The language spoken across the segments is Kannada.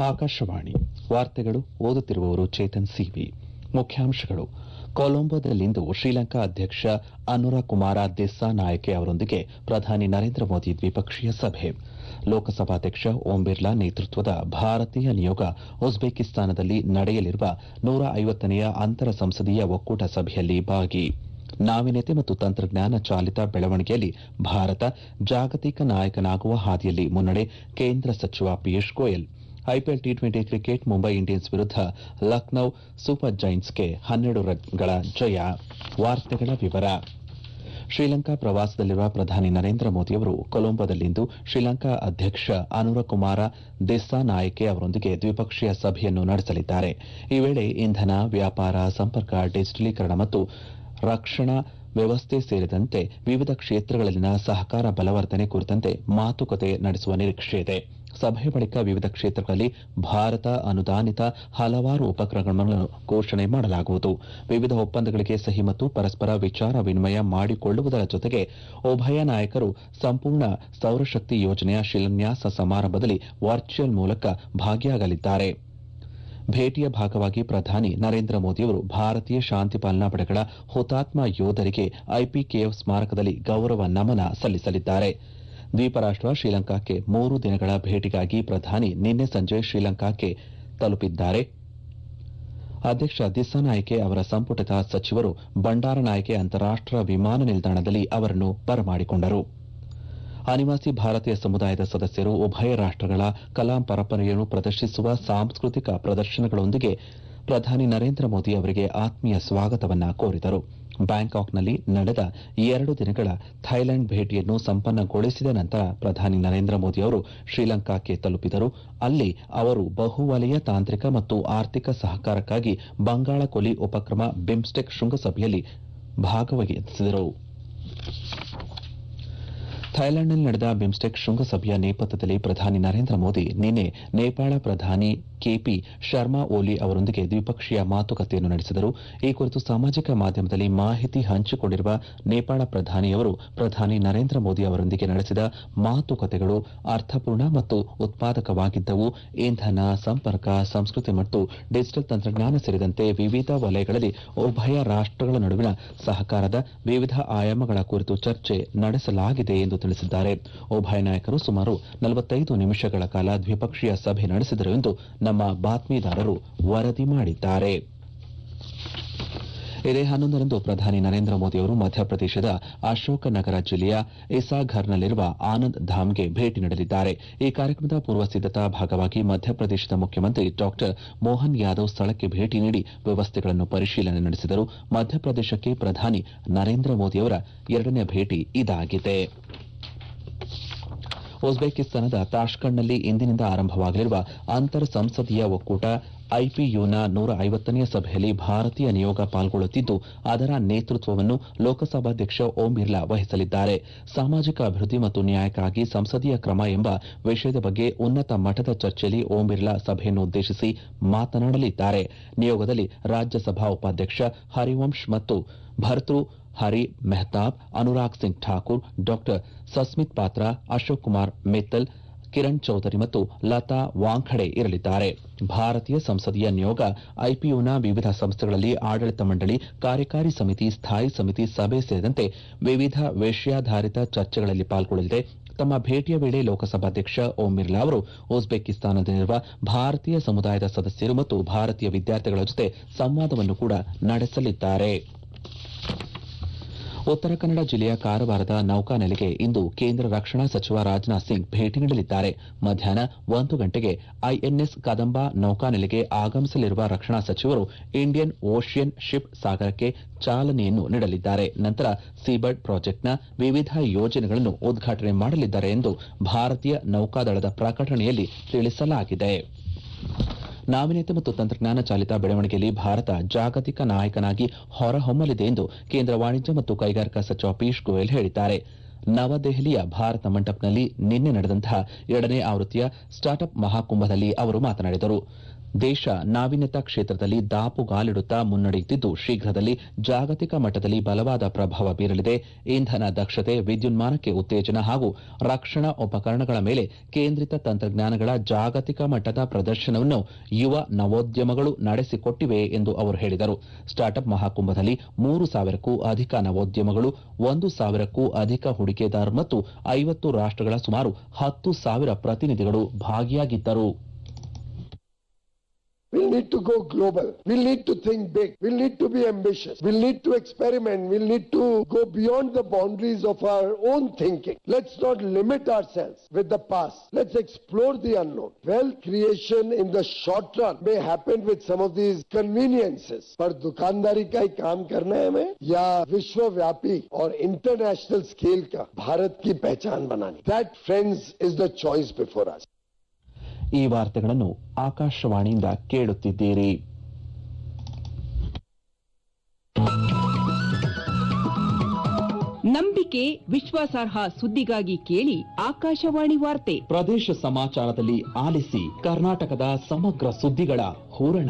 ಆಕಾಶವಾಣಿ ವಾರ್ತೆಗಳು ಓದುತ್ತಿರುವವರು ಚೇತನ್ ಸಿವಿ ಮುಖ್ಯಾಂಶಗಳು ಕೊಲಂಬೋದಲ್ಲಿಂದು ಶ್ರೀಲಂಕಾ ಅಧ್ಯಕ್ಷ ಅನುರ ಕುಮಾರ ದಿಸ್ಸಾನಾಯಕೆ ಅವರೊಂದಿಗೆ ಪ್ರಧಾನಿ ನರೇಂದ್ರ ಮೋದಿ ದ್ವಿಪಕ್ಷೀಯ ಸಭೆ ಲೋಕಸಭಾಧ್ಯಕ್ಷ ಓಂ ಬಿರ್ಲಾ ನೇತೃತ್ವದ ಭಾರತೀಯ ನಿಯೋಗ ಉಜ್ಬೇಕಿಸ್ತಾನದಲ್ಲಿ ನಡೆಯಲಿರುವ ನೂರ ಐವತ್ತನೆಯ ಅಂತರ ಸಂಸದೀಯ ಒಕ್ಕೂಟ ಸಭೆಯಲ್ಲಿ ಭಾಗಿ ನಾವೀನ್ಯತೆ ಮತ್ತು ತಂತ್ರಜ್ಞಾನ ಚಾಲಿತ ಬೆಳವಣಿಗೆಯಲ್ಲಿ ಭಾರತ ಜಾಗತಿಕ ನಾಯಕನಾಗುವ ಹಾದಿಯಲ್ಲಿ ಮುನ್ನಡೆ ಕೇಂದ್ರ ಸಚಿವ Piyush Goyal IPL T twenty cricket Mumbai Indians ವಿರುದ್ಧ ಲಖನೌ ಸೂಪರ್ ಜೈಂಟ್ಸ್ಗೆ ಹನ್ನೆರಡು ರನ್ಗಳ ಜಯ ವಾರ್ತೆಗಳ ವಿವರ ಶ್ರೀಲಂಕಾ ಪ್ರವಾಸದಲ್ಲಿರುವ ಪ್ರಧಾನಿ ನರೇಂದ್ರ ಮೋದಿಯವರು ಕೊಲಂಬೋದಲ್ಲಿಂದು ಶ್ರೀಲಂಕಾ ಅಧ್ಯಕ್ಷ ಅನುರಕುಮಾರ ದಿಸ್ಸಾನಾಯಕೆ ಅವರೊಂದಿಗೆ ದ್ವಿಪಕ್ಷೀಯ ಸಭೆಯನ್ನು ನಡೆಸಲಿದ್ದಾರೆ ಈ ವೇಳೆ ಇಂಧನ ವ್ಯಾಪಾರ ಸಂಪರ್ಕ ಡಿಜಿಟಲೀಕರಣ ಮತ್ತು ರಕ್ಷಣಾ ವ್ಯವಸ್ಥೆ ಸೇರಿದಂತೆ ವಿವಿಧ ಕ್ಷೇತ್ರಗಳಲ್ಲಿನ ಸಹಕಾರ ಬಲವರ್ಧನೆ ಕುರಿತಂತೆ ಮಾತುಕತೆ ನಡೆಸುವ ನಿರೀಕ್ಷೆಯಿದೆ ಸಭೆಯ ಬಳಿಕ ವಿವಿಧ ಕ್ಷೇತ್ರಗಳಲ್ಲಿ ಭಾರತ ಅನುದಾನಿತ ಹಲವಾರು ಉಪಕ್ರಮಗಳನ್ನು ಘೋಷಣೆ ಮಾಡಲಾಗುವುದು ವಿವಿಧ ಒಪ್ಪಂದಗಳಿಗೆ ಸಹಿ ಮತ್ತು ಪರಸ್ಪರ ವಿಚಾರ ವಿನಿಮಯ ಮಾಡಿಕೊಳ್ಳುವುದರ ಜೊತೆಗೆ ಉಭಯ ನಾಯಕರು ಸಂಪೂರ್ಣ ಸೌರಶಕ್ತಿ ಯೋಜನೆಯ ಶಿಲಾನ್ಯಾಸ ಸಮಾರಂಭದಲ್ಲಿ ವರ್ಚುವಲ್ ಮೂಲಕ ಭಾಗಿಯಾಗಲಿದ್ದಾರೆ ಭೇಟಿಯ ಭಾಗವಾಗಿ ಪ್ರಧಾನಿ ನರೇಂದ್ರ ಮೋದಿಯವರು ಭಾರತೀಯ ಶಾಂತಿ ಪಾಲನಾ ಪಡೆಗಳ ಹುತಾತ್ಮ ಯೋಧರಿಗೆ ಐಪಿಕೆಎಫ್ ಸ್ಮಾರಕದಲ್ಲಿ ಗೌರವ ನಮನ ಸಲ್ಲಿಸಲಿದ್ದಾರೆ ದ್ವೀಪ ರಾಷ್ಟ ಶ್ರೀಲಂಕಾಕ್ಕೆ ಮೂರು ದಿನಗಳ ಭೇಟಿಗಾಗಿ ಪ್ರಧಾನಿ ನಿನ್ನೆ ಸಂಜೆ ಶ್ರೀಲಂಕಾಕ್ಕೆ ತಲುಪಿದ್ದಾರೆ ಅಧ್ಯಕ್ಷ ದಿಸ್ಸಾನಾಯಕೆ ಅವರ ಸಂಪುಟದ ಸಚಿವರು ಬಂಡಾರನಾಯಕೆ ಅಂತಾರಾಷ್ಟ ವಿಮಾನ ನಿಲ್ದಾಣದಲ್ಲಿ ಅವರನ್ನು ಬರಮಾಡಿಕೊಂಡರು ಅನಿವಾಸಿ ಭಾರತೀಯ ಸಮುದಾಯದ ಸದಸ್ಯರು ಉಭಯ ರಾಷ್ಟಗಳ ಕಲಾ ಪರಂಪರೆಯನ್ನು ಪ್ರದರ್ಶಿಸುವ ಸಾಂಸ್ಕೃತಿಕ ಪ್ರದರ್ಶನಗಳೊಂದಿಗೆ ಪ್ರಧಾನಿ ನರೇಂದ್ರ ಮೋದಿ ಅವರಿಗೆ ಆತ್ಮೀಯ ಸ್ವಾಗತವನ್ನ ಕೋರಿದರು ಬ್ಯಾಂಕಾಕ್ನಲ್ಲಿ ನಡೆದ ಎರಡು ದಿನಗಳ ಥೈಲ್ಯಾಂಡ್ ಭೇಟಿಯನ್ನು ಸಂಪನ್ನಗೊಳಿಸಿದ ನಂತರ ಪ್ರಧಾನಿ ನರೇಂದ್ರ ಮೋದಿ ಅವರು ಶ್ರೀಲಂಕಾಕ್ಕೆ ತಲುಪಿದರು ಅಲ್ಲಿ ಅವರು ಬಹುವಲಯ ತಾಂತ್ರಿಕ ಮತ್ತು ಆರ್ಥಿಕ ಸಹಕಾರಕ್ಕಾಗಿ ಬಂಗಾಳ ಕೊಲ್ಲಿ ಉಪಕ್ರಮ ಬಿಮ್ಸ್ಟೆಕ್ ಶೃಂಗಸಭೆಯಲ್ಲಿ ಭಾಗವಹಿಸಿದರು ಥೈಲ್ಯಾಂಡ್ನಲ್ಲಿ ನಡೆದ ಬಿಮ್ಸ್ಟೆಕ್ ಶೃಂಗಸಭೆಯ ನೇಪಥ್ಯದಲ್ಲಿ ಪ್ರಧಾನಿ ನರೇಂದ್ರ ಮೋದಿ ನಿನ್ನೆ ನೇಪಾಳ ಪ್ರಧಾನಿ ಕೆಪಿ ಶರ್ಮಾ ಓಲಿ ಅವರೊಂದಿಗೆ ದ್ವಿಪಕ್ಷೀಯ ಮಾತುಕತೆಯನ್ನು ನಡೆಸಿದರು ಈ ಕುರಿತು ಸಾಮಾಜಿಕ ಮಾಧ್ಯಮದಲ್ಲಿ ಮಾಹಿತಿ ಹಂಚಿಕೊಂಡಿರುವ ನೇಪಾಳ ಪ್ರಧಾನಿಯವರು ಪ್ರಧಾನಿ ನರೇಂದ್ರ ಮೋದಿ ಅವರೊಂದಿಗೆ ನಡೆಸಿದ ಮಾತುಕತೆಗಳು ಅರ್ಥಪೂರ್ಣ ಮತ್ತು ಉತ್ಪಾದಕವಾಗಿದ್ದವು ಇಂಧನ ಸಂಪರ್ಕ ಸಂಸ್ಕೃತಿ ಮತ್ತು ಡಿಜಿಟಲ್ ತಂತ್ರಜ್ಞಾನ ಸೇರಿದಂತೆ ವಿವಿಧ ವಲಯಗಳಲ್ಲಿ ಉಭಯ ರಾಷ್ಟಗಳ ನಡುವಿನ ಸಹಕಾರದ ವಿವಿಧ ಆಯಾಮಗಳ ಕುರಿತು ಚರ್ಚೆ ನಡೆಸಲಾಗಿದೆ ಎಂದು ತಿಳಿಸಿದ್ದಾರೆ ಉಭಯ ನಾಯಕರು ಸುಮಾರು ನಲವತ್ತೈದು ನಿಮಿಷಗಳ ಕಾಲ ದ್ವಿಪಕ್ಷೀಯ ಸಭೆ ನಡೆಸಿದರು ಎಂದು ನಮ್ಮ ಬಾತ್ಮೀದಾರರು ವರದಿ ಮಾಡಿದ್ದಾರೆ ಇದೇ ಹನ್ನೊಂದರಂದು ಪ್ರಧಾನಿ ನರೇಂದ್ರ ಮೋದಿ ಅವರು ಮಧ್ಯಪ್ರದೇಶದ ಅಶೋಕನಗರ ಜಿಲ್ಲೆಯ ಇಸಾಘರ್ನಲ್ಲಿರುವ ಆನಂದ್ ಧಾಮ್ಗೆ ಭೇಟಿ ನೀಡಲಿದ್ದಾರೆ ಈ ಕಾರ್ಯಕ್ರಮದ ಪೂರ್ವ ಸಿದ್ದತಾ ಭಾಗವಾಗಿ ಮಧ್ಯಪ್ರದೇಶದ ಮುಖ್ಯಮಂತ್ರಿ ಡಾ ಮೋಹನ್ ಯಾದವ್ ಸ್ಥಳಕ್ಕೆ ಭೇಟಿ ನೀಡಿ ವ್ಯವಸ್ಥೆಗಳನ್ನು ಪರಿಶೀಲನೆ ನಡೆಸಿದರು ಮಧ್ಯಪ್ರದೇಶಕ್ಕೆ ಪ್ರಧಾನಿ ನರೇಂದ್ರ ಮೋದಿಯವರ ಎರಡನೇ ಭೇಟಿ ಇದಾಗಿದೆ ಉಜ್ಬೇಕಿಸ್ತಾನದ ತಾಷ್ಕಂಡ್ನಲ್ಲಿ ಇಂದಿನಿಂದ ಆರಂಭವಾಗಲಿರುವ ಅಂತರ್ ಸಂಸದೀಯ ಒಕ್ಕೂಟ ಐಪಿಯುನ ನೂರ ಐವತ್ತನೇ ಸಭೆಯಲ್ಲಿ ಭಾರತೀಯ ನಿಯೋಗ ಪಾಲ್ಗೊಳ್ಳುತ್ತಿದ್ದು ಅದರ ನೇತೃತ್ವವನ್ನು ಲೋಕಸಭಾಧ್ಯಕ್ಷ ಓಂ ಬಿರ್ಲಾ ವಹಿಸಲಿದ್ದಾರೆ ಸಾಮಾಜಿಕ ಅಭಿವೃದ್ಧಿ ಮತ್ತು ನ್ಯಾಯಕ್ಕಾಗಿ ಸಂಸದೀಯ ಕ್ರಮ ಎಂಬ ವಿಷಯದ ಬಗ್ಗೆ ಉನ್ನತ ಮಟ್ಟದ ಚರ್ಚೆಯಲ್ಲಿ ಓಂ ಬಿರ್ಲಾ ಸಭೆಯನ್ನುದ್ದೇಶಿಸಿ ಮಾತನಾಡಲಿದ್ದಾರೆ ನಿಯೋಗದಲ್ಲಿ ರಾಜ್ಯಸಭಾ ಉಪಾಧ್ಯಕ್ಷ ಹರಿವಂಶ್ ಮತ್ತು ಭರ್ತೃ ಹರಿ ಮೆಹತಾಬ್ ಅನುರಾಗ್ ಸಿಂಗ್ ಠಾಕೂರ್ ಡಾ ಸಸ್ಮಿತ್ ಪಾತ್ರ ಅಶೋಕ್ ಕುಮಾರ್ ಮಿತ್ತಲ್ ಕಿರಣ್ ಚೌಧರಿ ಮತ್ತು ಲತಾ ವಾಂಖಡೆ ಇರಲಿದ್ದಾರೆ ಭಾರತೀಯ ಸಂಸದೀಯ ನಿಯೋಗ ಐಪಿಯುನ ವಿವಿಧ ಸಂಸ್ಥೆಗಳಲ್ಲಿ ಆಡಳಿತ ಮಂಡಳಿ ಕಾರ್ಯಕಾರಿ ಸಮಿತಿ ಸ್ಥಾಯಿ ಸಮಿತಿ ಸಭೆ ಸೇರಿದಂತೆ ವಿವಿಧ ವಿಷಯಾಧಾರಿತ ಚರ್ಚೆಗಳಲ್ಲಿ ಪಾಲ್ಗೊಳ್ಳಲಿದೆ ತಮ್ಮ ಭೇಟಿಯ ವೇಳೆ ಲೋಕಸಭಾಧ್ಯಕ್ಷ ಓಂ ಬಿರ್ಲಾ ಅವರು ಉಜ್ಬೇಕಿಸ್ತಾನದಲ್ಲಿರುವ ಭಾರತೀಯ ಸಮುದಾಯದ ಸದಸ್ಯರು ಮತ್ತು ಭಾರತೀಯ ವಿದ್ಯಾರ್ಥಿಗಳ ಜೊತೆ ಸಂವಾದವನ್ನು ಕೂಡ ನಡೆಸಲಿದ್ದಾರೆ ಉತ್ತರ ಕನ್ನಡ ಜಿಲ್ಲೆಯ ಕಾರವಾರದ ನೌಕಾನೆಲೆಗೆ ಇಂದು ಕೇಂದ್ರ ರಕ್ಷಣಾ ಸಚಿವ ರಾಜನಾಥ್ ಸಿಂಗ್ ಭೇಟಿ ನೀಡಲಿದ್ದಾರೆ ಮಧ್ಯಾಹ್ನ ಒಂದು ಗಂಟೆಗೆ ಐಎನ್ಎಸ್ ಕದಂಬ ನೌಕಾನೆಲೆಗೆ ಆಗಮಿಸಲಿರುವ ರಕ್ಷಣಾ ಸಚಿವರು ಇಂಡಿಯನ್ ಓಷಿಯನ್ ಶಿಪ್ ಸಾಗರಕ್ಕೆ ಚಾಲನೆಯನ್ನು ನೀಡಲಿದ್ದಾರೆ ನಂತರ ಸೀಬರ್ಡ್ ಪ್ರಾಜೆಕ್ಟ್ನ ವಿವಿಧ ಯೋಜನೆಗಳನ್ನು ಉದ್ಘಾಟನೆ ಮಾಡಲಿದ್ದಾರೆ ಎಂದು ಭಾರತೀಯ ನೌಕಾದಳದ ಪ್ರಕಟಣೆಯಲ್ಲಿ ತಿಳಿಸಲಾಗಿದೆ ನಾವೀನ್ಯತೆ ಮತ್ತು ತಂತ್ರಜ್ಞಾನ ಚಾಲಿತ ಬೆಳವಣಿಗೆಯಲ್ಲಿ ಭಾರತ ಜಾಗತಿಕ ನಾಯಕನಾಗಿ ಹೊರಹೊಮ್ಮಲಿದೆ ಎಂದು ಕೇಂದ್ರ ವಾಣಿಜ್ಯ ಮತ್ತು ಕೈಗಾರಿಕಾ ಸಚಿವ ಪಿಯೂಷ್ ಗೋಯಲ್ ಹೇಳಿದ್ದಾರೆ ನವದೆಹಲಿಯ ಭಾರತ ಮಂಟಪ್ನಲ್ಲಿ ನಿನ್ನೆ ನಡೆದಂತಹ ಎರಡನೇ ಆವೃತ್ತಿಯ ಸ್ಟಾರ್ಟ್ಅಪ್ ಮಹಾಕುಂಭದಲ್ಲಿ ಅವರು ಮಾತನಾಡಿದರು ದೇಶ ನಾವೀನ್ಯತಾ ಕ್ಷೇತ್ರದಲ್ಲಿ ದಾಪುಗಾಲಿಡುತ್ತಾ ಮುನ್ನಡೆಯುತ್ತಿದ್ದು ಶೀಘ್ರದಲ್ಲಿ ಜಾಗತಿಕ ಮಟ್ಟದಲ್ಲಿ ಬಲವಾದ ಪ್ರಭಾವ ಬೀರಲಿದೆ ಇಂಧನ ದಕ್ಷತೆ ವಿದ್ಯುನ್ಮಾನಕ್ಕೆ ಉತ್ತೇಜನ ಹಾಗೂ ರಕ್ಷಣಾ ಉಪಕರಣಗಳ ಮೇಲೆ ಕೇಂದ್ರಿತ ತಂತ್ರಜ್ಞಾನಗಳ ಜಾಗತಿಕ ಮಟ್ಟದ ಪ್ರದರ್ಶನವನ್ನು ಯುವ ನವೋದ್ಯಮಗಳು ನಡೆಸಿಕೊಟ್ಟಿವೆ ಎಂದು ಅವರು ಹೇಳಿದರು ಸ್ಟಾರ್ಟ್ಅಪ್ ಮಹಾಕುಂಭದಲ್ಲಿ ಮೂರು ಸಾವಿರಕ್ಕೂ ಅಧಿಕ ನವೋದ್ಯಮಗಳು ಒಂದು ಸಾವಿರಕ್ಕೂ ಅಧಿಕ ಹೂಡಿಕೆದಾರರು ಮತ್ತು ಐವತ್ತು ರಾಷ್ಟಗಳ ಸುಮಾರು ಹತ್ತು ಸಾವಿರ ಪ್ರತಿನಿಧಿಗಳು ಭಾಗಿಯಾಗಿದ್ದರು We'll need to go global. We'll need to think big. We'll need to be ambitious. We'll need to experiment. We'll need to go beyond the boundaries of our own thinking. Let's not limit ourselves with the past. Let's explore the unknown. Wealth creation in the short run may happen with some of these conveniences. पर दुकानदारी का ही काम करना है हमें या विश्वव्यापी और इंटरनेशनल स्केल का भारत की पहचान बनानी That, friends, is the choice before us. ಈ ವಾರ್ತೆಗಳನ್ನು ಆಕಾಶವಾಣಿಯಿಂದ ಕೇಳುತ್ತಿದ್ದೀರಿ ನಂಬಿಕೆ ವಿಶ್ವಾಸಾರ್ಹ ಸುದ್ದಿಗಾಗಿ ಕೇಳಿ ಆಕಾಶವಾಣಿ ವಾರ್ತೆ ಪ್ರದೇಶ ಸಮಾಚಾರದಲ್ಲಿ ಆಲಿಸಿ ಕರ್ನಾಟಕದ ಸಮಗ್ರ ಸುದ್ದಿಗಳ ಹೂರಣ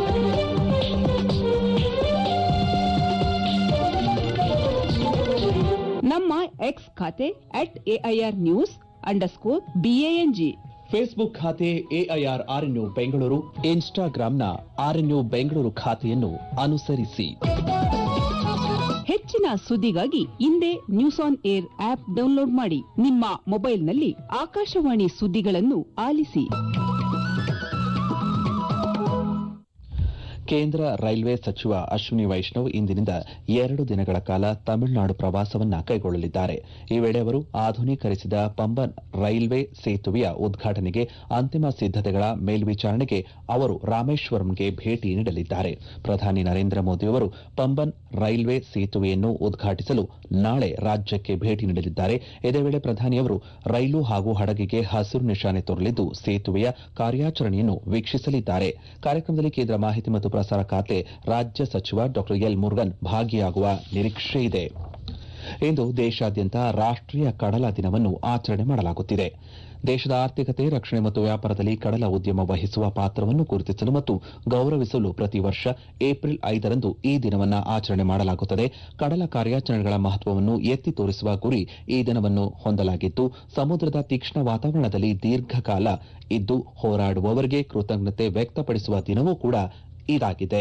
ನಮ್ಮ ಎಕ್ಸ್ ಖಾತೆ at AIR news underscore BANG Facebook ಖಾತೆ ಎಐಆರ್ ಆರ್ಎನ್ಯು ಬೆಂಗಳೂರು ಇನ್ಸ್ಟಾಗ್ರಾಂನ ಆರ್ಎನ್ಯು ಬೆಂಗಳೂರು ಖಾತೆಯನ್ನು ಅನುಸರಿಸಿ ಹೆಚ್ಚಿನ ಸುದ್ದಿಗಾಗಿ ಹಿಂದೆ news on air app download ಮಾಡಿ ನಿಮ್ಮ ಮೊಬೈಲ್ನಲ್ಲಿ ಆಕಾಶವಾಣಿ ಸುದ್ದಿಗಳನ್ನು ಆಲಿಸಿ ಕೇಂದ್ರ ರೈಲ್ವೆ ಸಚಿವ ಅಶ್ವಿನಿ ವೈಷ್ಣವ್ ಇಂದಿನಿಂದ ಎರಡು ದಿನಗಳ ಕಾಲ ತಮಿಳುನಾಡು ಪ್ರವಾಸವನ್ನ ಕೈಗೊಳ್ಳಲಿದ್ದಾರೆ ಈ ವೇಳೆ ಅವರು ಆಧುನೀಕರಿಸಿದ ಪಂಬನ್ ರೈಲ್ವೆ ಸೇತುವೆಯ ಉದ್ಘಾಟನೆಗೆ ಅಂತಿಮ ಸಿದ್ದತೆಗಳ ಮೇಲ್ವಿಚಾರಣೆಗೆ ಅವರು ರಾಮೇಶ್ವರಂಗೆ ಭೇಟಿ ನೀಡಲಿದ್ದಾರೆ ಪ್ರಧಾನಿ ನರೇಂದ್ರ ಮೋದಿ ಅವರು ಪಂಬನ್ ರೈಲ್ವೆ ಸೇತುವೆಯನ್ನು ಉದ್ಘಾಟಿಸಲು ನಾಳೆ ರಾಜ್ಯಕ್ಕೆ ಭೇಟಿ ನೀಡಲಿದ್ದಾರೆ ಇದೇ ವೇಳೆ ಪ್ರಧಾನಿಯವರು ರೈಲು ಹಾಗೂ ಹಡಗಿಗೆ ಹಸಿರು ನಿಶಾನೆ ತೋರಲಿದ್ದು ಸೇತುವೆಯ ಕಾರ್ಯಾಚರಣೆಯನ್ನು ವೀಕ್ಷಿಸಲಿದ್ದಾರೆ ಕಾರ್ಯಕ್ರಮದಲ್ಲಿ ಕೇಂದ್ರ ಮಾಹಿತಿ ಮತ್ತು ಪ್ರಸಾರ ಖಾತೆ ರಾಜ್ಯ ಸಚಿವ ಡಾ ಎಲ್ ಮುರುಗನ್ ಭಾಗಿಯಾಗುವ ನಿರೀಕ್ಷೆ ಇದೆ ಇಂದು ದೇಶಾದ್ಯಂತ ರಾಷ್ಟೀಯ ಕಡಲ ದಿನವನ್ನು ಆಚರಣೆ ಮಾಡಲಾಗುತ್ತಿದೆ ದೇಶದ ಆರ್ಥಿಕತೆ ರಕ್ಷಣೆ ಮತ್ತು ವ್ಯಾಪಾರದಲ್ಲಿ ಕಡಲ ಉದ್ಯಮ ವಹಿಸುವ ಪಾತ್ರವನ್ನು ಗುರುತಿಸಲು ಮತ್ತು ಗೌರವಿಸಲು ಪ್ರತಿ ವರ್ಷ ಏಪ್ರಿಲ್ ಐದರಂದು ಈ ದಿನವನ್ನು ಆಚರಣೆ ಮಾಡಲಾಗುತ್ತದೆ ಕಡಲ ಕಾರ್ಯಾಚರಣೆಗಳ ಮಹತ್ವವನ್ನು ಎತ್ತಿ ತೋರಿಸುವ ಗುರಿ ಈ ದಿನವನ್ನು ಹೊಂದಲಾಗಿದ್ದು ಸಮುದ್ರದ ತೀಕ್ಷ್ಣ ವಾತಾವರಣದಲ್ಲಿ ದೀರ್ಘಕಾಲ ಇದ್ದು ಹೋರಾಡುವವರಿಗೆ ಕೃತಜ್ಞತೆ ವ್ಯಕ್ತಪಡಿಸುವ ದಿನವೂ ಕೂಡ ಇದಾಗಿದೆ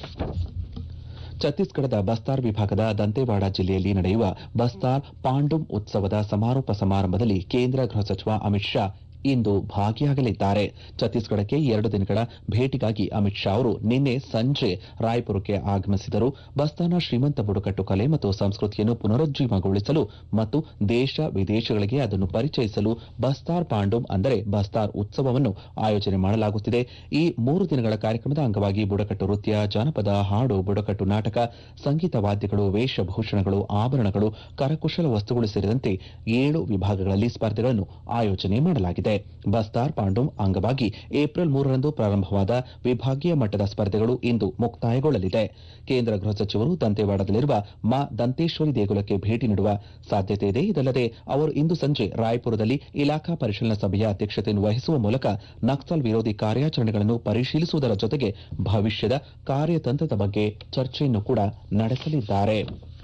ಛತ್ತೀಸ್ಗಢದ ಬಸ್ತಾರ್ ವಿಭಾಗದ ದಂತೇವಾಡ ಜಿಲ್ಲೆಯಲ್ಲಿ ನಡೆಯುವ ಬಸ್ತಾರ್ ಪಾಂಡುಮ್ ಉತ್ಸವದ ಸಮಾರೋಪ ಸಮಾರಂಭದಲ್ಲಿ ಕೇಂದ್ರ ಗೃಹ ಸಚಿವ ಅಮಿತ್ ಶಾ ಇಂದು ಭಾಗಿಯಾಗಲಿದ್ದಾರೆ ಛತ್ತೀಸ್ಗಢಕ್ಕೆ ಎರಡು ದಿನಗಳ ಭೇಟಿಗಾಗಿ ಅಮಿತ್ ಶಾ ಅವರು ನಿನ್ನೆ ಸಂಜೆ ರಾಯ್ಪುರಕ್ಕೆ ಆಗಮಿಸಿದರು ಬಸ್ತಾನ ಶ್ರೀಮಂತ ಬುಡಕಟ್ಟು ಕಲೆ ಮತ್ತು ಸಂಸ್ಕೃತಿಯನ್ನು ಪುನರುಜ್ಜೀವಗೊಳಿಸಲು ಮತ್ತು ದೇಶ ವಿದೇಶಗಳಿಗೆ ಅದನ್ನು ಪರಿಚಯಿಸಲು ಬಸ್ತಾರ್ ಪಾಂಡುಮ್ ಅಂದರೆ ಬಸ್ತಾರ್ ಉತ್ಸವವನ್ನು ಆಯೋಜನೆ ಮಾಡಲಾಗುತ್ತಿದೆ ಈ ಮೂರು ದಿನಗಳ ಕಾರ್ಯಕ್ರಮದ ಅಂಗವಾಗಿ ಬುಡಕಟ್ಟು ನೃತ್ಯ ಜಾನಪದ ಹಾಡು ಬುಡಕಟ್ಟು ನಾಟಕ ಸಂಗೀತ ವಾದ್ಯಗಳು ವೇಷಭೂಷಣಗಳು ಆಭರಣಗಳು ಕರಕುಶಲ ವಸ್ತುಗಳು ಸೇರಿದಂತೆ ಏಳು ವಿಭಾಗಗಳಲ್ಲಿ ಸ್ಪರ್ಧೆಗಳನ್ನು ಆಯೋಜನೆ ಮಾಡಲಾಗಿದೆ ಬಸ್ತಾರ್ ಪಾಂಡುಮ್ ಅಂಗವಾಗಿ ಏಪ್ರಿಲ್ ಮೂರರಂದು ಪ್ರಾರಂಭವಾದ ವಿಭಾಗೀಯ ಮಟ್ಟದ ಸ್ಪರ್ಧೆಗಳು ಇಂದು ಮುಕ್ತಾಯಗೊಳ್ಳಲಿದೆ ಕೇಂದ್ರ ಗೃಹ ಸಚಿವರು ದಂತೇವಾಡದಲ್ಲಿರುವ ಮಾ ದಂತೇಶ್ವರಿ ದೇಗುಲಕ್ಕೆ ಭೇಟಿ ನೀಡುವ ಸಾಧ್ಯತೆ ಇದೆ ಇದಲ್ಲದೆ ಅವರು ಇಂದು ಸಂಜೆ ರಾಯ್ಪುರದಲ್ಲಿ ಇಲಾಖಾ ಪರಿಶೀಲನಾ ಸಭೆಯ ಅಧ್ಯಕ್ಷತೆಯನ್ನು ವಹಿಸುವ ಮೂಲಕ ನಕ್ಸಲ್ ವಿರೋಧಿ ಕಾರ್ಯಾಚರಣೆಗಳನ್ನು ಪರಿಶೀಲಿಸುವುದರ ಜೊತೆಗೆ ಭವಿಷ್ಯದ ಕಾರ್ಯತಂತ್ರದ ಬಗ್ಗೆ ಚರ್ಚೆಯನ್ನು ಕೂಡ ನಡೆಸಲಿದ್ದಾರೆ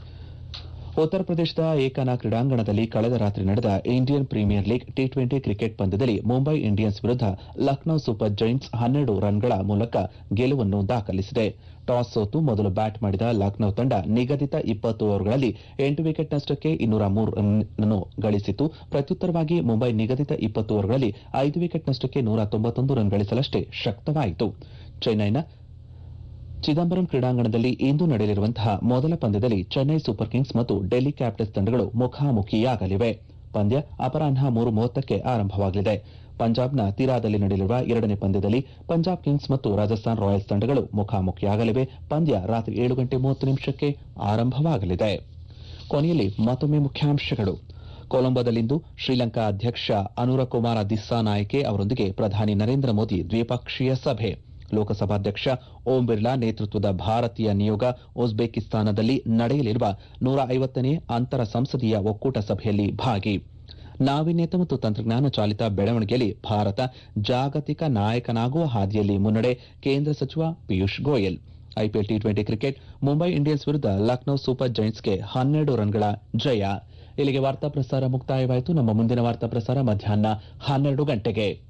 ಉತ್ತರ ಪ್ರದೇಶದ ಏಕನಾ ಕ್ರೀಡಾಂಗಣದಲ್ಲಿ ಕಳೆದ ರಾತ್ರಿ ನಡೆದ Indian premier league T twenty cricket ಪಂದ್ಯದಲ್ಲಿ ಮುಂಬೈ ಇಂಡಿಯನ್ಸ್ ವಿರುದ್ಧ ಲಕ್ನೋ ಸೂಪರ್ ಜೈಂಟ್ಸ್ ಹನ್ನೆರಡು ರನ್ಗಳ ಮೂಲಕ ಗೆಲುವನ್ನು ದಾಖಲಿಸಿದೆ ಟಾಸ್ ಸೋತು ಮೊದಲು ಬ್ಯಾಟ್ ಮಾಡಿದ ಲಕ್ನೋ ತಂಡ ನಿಗದಿತ ಇಪ್ಪತ್ತು ಓವರ್ಗಳಲ್ಲಿ ಎಂಟು ವಿಕೆಟ್ ನಷ್ಟಕ್ಕೆ ಇನ್ನೂರ ಮೂರು ರನ್ ಗಳಿಸಿತು ಪ್ರತ್ಯುತ್ತರವಾಗಿ ಮುಂಬೈ ನಿಗದಿತ ಇಪ್ಪತ್ತು ಓವರ್ಗಳಲ್ಲಿ ಐದು ವಿಕೆಟ್ ನಷ್ಟಕ್ಕೆ ನೂರ ತೊಂಬತ್ತೊಂದು ರನ್ ಗಳಿಸಲಷ್ಟೇ ಶಕ್ತವಾಯಿತು ಚೆನ್ನೈನ ಚಿದಂಬರಂ ಕ್ರೀಡಾಂಗಣದಲ್ಲಿ ಇಂದು ನಡೆಯಲಿರುವಂತಹ ಮೊದಲ ಪಂದ್ಯದಲ್ಲಿ ಚೆನ್ನೈ ಸೂಪರ್ ಕಿಂಗ್ಸ್ ಮತ್ತು ಡೆಲ್ಲಿ ಕ್ಯಾಪಿಟಲ್ಸ್ ತಂಡಗಳು ಮುಖಾಮುಖಿಯಾಗಲಿವೆ ಪಂದ್ಯ ಅಪರಾಹ್ನ ಮೂರು ಮೂವತ್ತಕ್ಕೆ ಆರಂಭವಾಗಲಿದೆ ಪಂಜಾಬ್ನ ತೀರಾದಲ್ಲಿ ನಡೆಯಲಿರುವ ಎರಡನೇ ಪಂದ್ಯದಲ್ಲಿ ಪಂಜಾಬ್ ಕಿಂಗ್ಸ್ ಮತ್ತು ರಾಜಸ್ಥಾನ್ ರಾಯಲ್ಸ್ ತಂಡಗಳು ಮುಖಾಮುಖಿಯಾಗಲಿವೆ ಪಂದ್ಯ ರಾತ್ರಿ ಏಳು ಗಂಟೆ ಮೂವತ್ತು ನಿಮಿಷಕ್ಕೆ ಆರಂಭವಾಗಲಿದೆ ಕೊನೆಯಲ್ಲಿ ಮತ್ತೊಮ್ಮೆ ಮುಖ್ಯಾಂಶಗಳು ಕೊಲಂಬೋದಲ್ಲಿಂದು ಶ್ರೀಲಂಕಾ ಅಧ್ಯಕ್ಷ ಅನುರಕುಮಾರ ದಿಸ್ಸಾನಾಯಕೆ ಅವರೊಂದಿಗೆ ಪ್ರಧಾನಿ ನರೇಂದ್ರ ಮೋದಿ ದ್ವಿಪಕ್ಷೀಯ ಸಭೆ ಲೋಕಸಭಾಧ್ಯಕ್ಷ ಓಂ ಬಿರ್ಲಾ ನೇತೃತ್ವದ ಭಾರತೀಯ ನಿಯೋಗ ಉಜ್ಬೇಕಿಸ್ತಾನದಲ್ಲಿ ನಡೆಯಲಿರುವ ನೂರ ಐವತ್ತನೇ ಅಂತರ ಸಂಸದೀಯ ಒಕ್ಕೂಟ ಸಭೆಯಲ್ಲಿ ಭಾಗಿ ನಾವೀನ್ಯತೆ ಮತ್ತು ತಂತ್ರಜ್ಞಾನ ಚಾಲಿತ ಬೆಳವಣಿಗೆಯಲ್ಲಿ ಭಾರತ ಜಾಗತಿಕ ನಾಯಕನಾಗುವ ಹಾದಿಯಲ್ಲಿ ಮುನ್ನಡೆ ಕೇಂದ್ರ ಸಚಿವ Piyush Goyal IPL T twenty cricket Mumbai Indians ವಿರುದ್ಧ ಲಕ್ನೋ ಸೂಪರ್ ಜೈಂಟ್ಸ್ಗೆ ಹನ್ನೆರಡು ರನ್ಗಳ ಜಯ ಇಲ್ಲಿಗೆ ವಾರ್ತಾ ಪ್ರಸಾರ ಮುಕ್ತಾಯವಾಯಿತು ನಮ್ಮ ಮುಂದಿನ ವಾರ್ತಾ ಪ್ರಸಾರ ಮಧ್ಯಾಹ್ನ ಹನ್ನೆರಡು ಗಂಟೆಗೆ